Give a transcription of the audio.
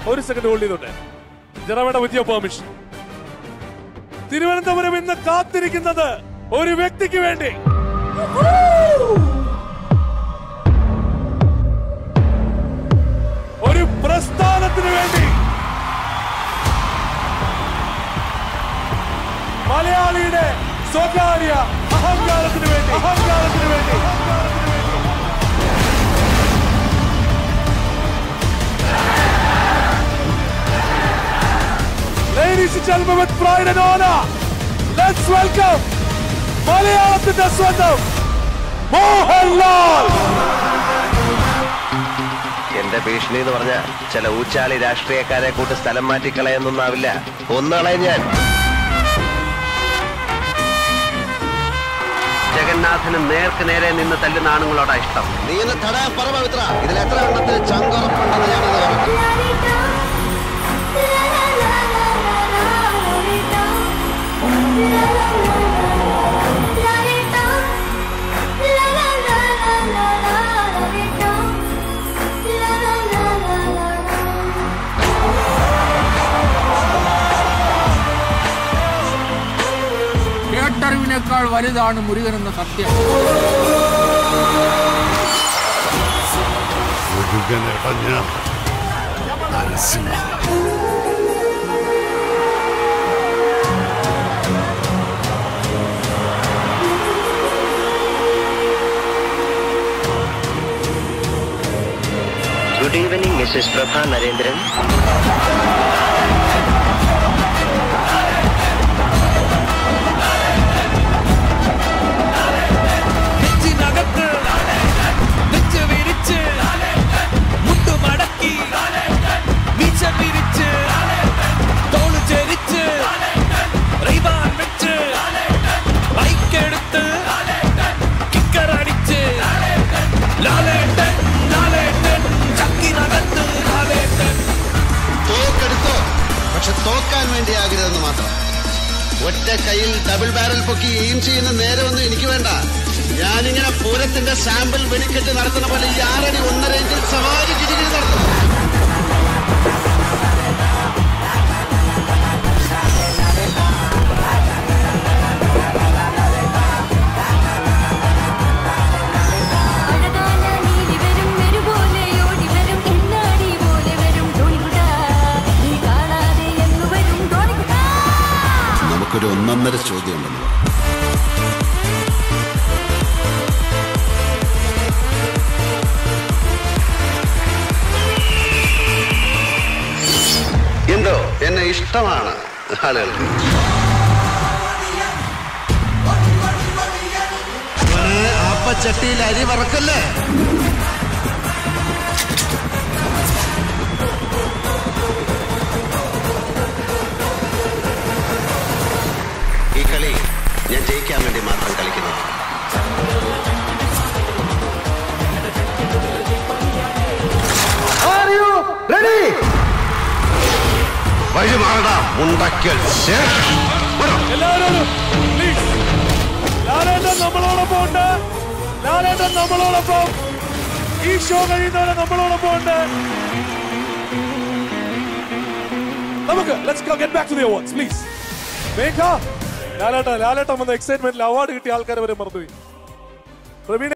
ഒരു second hold ചെയ്തോട്ടെ ജനവയുടെ വിദ്യ permission Thiruvananthapuram ഇന്ന് കാത്തിരിക്കുന്നത് ഒരു വ്യക്തിക്ക് വേണ്ടി ഒരു പ്രസ്ഥാനത്തിന് വേണ്ടി മലയാളിയുടെ സ്വകാര്യ അഹങ്കാരത്തിന് വേണ്ടി അഹങ്കാരത്തിന് വേണ്ടി അഹങ്കാരത്തിന് വേണ്ടി Ladies and gentlemen, with pride and honor, let's welcome മലയാളത്തിന്റെ സ്വന്തം മോഹൻലാൽ എന്റെ ഭീഷണി എന്ന് പറഞ്ഞ ചില ഊച്ചാളി രാഷ്ട്രീയക്കാരെ കൂട്ട് സ്ഥലം മാറ്റിക്കളയെന്നൊന്നാവില്ല ഒന്നുകളയും ഞാൻ ജഗന്നാഥന് നേർക്ക് നേരെ നിന്ന് തല്ലുന്ന ആണുങ്ങളോടാ ഇഷ്ടം നീ എന്നെ തടയാൻ പറ പവിത്ര ഇതിൽ എത്ര എണ്ണത്തിന് ചങ്കുറപ്പുണ്ടെന്ന് ഞാനിത് പറയാം കേട്ടറിവിനേക്കാൾ വലുതാണ് മുരുകൻ എന്ന സത്യം മുരുകനടഞ്ഞ Narasimha good evening Mrs Prabha Narendran നെഞ്ചിനകത്ത് നെഞ്ച് വിരിച്ച് മുട്ടുമടക്കി വീച്ച പിരിച്ച് തോള് ചെരിച്ച് റൈവാൻ വെച്ച് ബൈക്കെടുത്ത് കിക്കറടിച്ച് ലാലേട്ടൻ ലാലേട്ടൻ ചക്കിനകത്ത് ലാലേട്ടൻ തോക്കെടുത്തോ പക്ഷെ തോക്കാൻ വേണ്ടി ആകരുതെന്ന് മാത്രം ഒറ്റ കയ്യിൽ ഡബിൾ ബാരൽ പൊക്കി എയിം ചെയ്യുന്ന നേരമൊന്നും എനിക്ക് വേണ്ട ഞാനിങ്ങനെ പൂരത്തിന്റെ സാമ്പിൾ വെടിക്കെട്ട് നടത്തുന്ന പോലെ ഈ ആറടി ഒന്നര ഇഞ്ചിൽ സവാരി കിരികിരി നടത്തും അഴകാന നീലി വരും വെരുപോലെ ഓടി വരും എന്നാടി പോലെ വരും ധോണികുട നീ കാണാതെ എന്ന് വരും ധോണികുട നമുക്കൊരു ഒന്നൊന്നര ചോദ്യം ഉണ്ടെന്ന് എന്തോ എന്നെ ഇഷ്ടമാണ് ആളുകൾക്ക് മോനെ, ആപ്പച്ചട്ടിയിൽ അരി വറക്കല്ലേ ഈ കളി ഞാൻ ജയിക്കാൻ വേണ്ടി മാത്രം കളിക്കുന്നു വഴി മാറടാ മുണ്ടക്കൽ എല്ലാവരും പ്ലീസ് ലാലേട്ടൻ നമ്മളോടൊപ്പം ഉണ്ട് ലാലേട്ടൻ നമ്മളോടൊപ്പം ഈ ഷോ കഴിയുന്നവരെ നമ്മളോടൊപ്പം ഉണ്ട് നമുക്ക് let's get back to the awards please Megha Lalettan Lalettan വന്ന എക്സൈറ്റ്മെന്റിൽ അവാർഡ് കിട്ടിയ ആൾക്കാരെ വരെ മറന്നുപോയി പ്രവീൺ